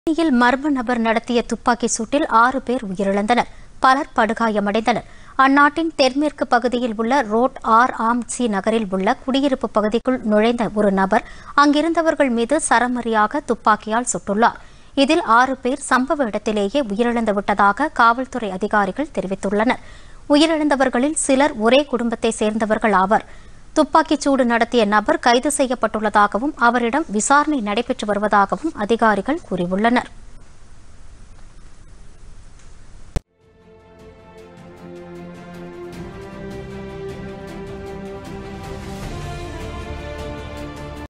தேனியில் மர்ம நபர் நடத்திய துப்பாக்கி சூட்டில் ஆறு பேர் உயிரிழந்தனர் பலர் படுகாயமடைந்தனர் அந்நாட்டின் தென்மேற்கு பகுதியில் உள்ள ரோட் ஆர் ஆம் சி நகரில் உள்ள குடியிருப்பு பகுதிக்குள் நுழைந்த ஒரு நபர் அங்கிருந்தவர்கள் மீது சரமரியாக துப்பாக்கியால் சுட்டுள்ளார் இதில் ஆறு பேர் சம்பவ இடத்திலேயே உயிரிழந்து விட்டதாக காவல்துறை அதிகாரிகள் தெரிவித்துள்ளனர் உயிரிழந்தவர்களில் சிலர் ஒரே குடும்பத்தை சேர்ந்தவர்கள் ஆவர் துப்பாக்கிச் சூடு நடத்திய நபர் கைது செய்யப்பட்டுள்ளதாகவும் அவரிடம் விசாரணை நடைபெற்று வருவதாகவும் அதிகாரிகள் கூறியுள்ளனர்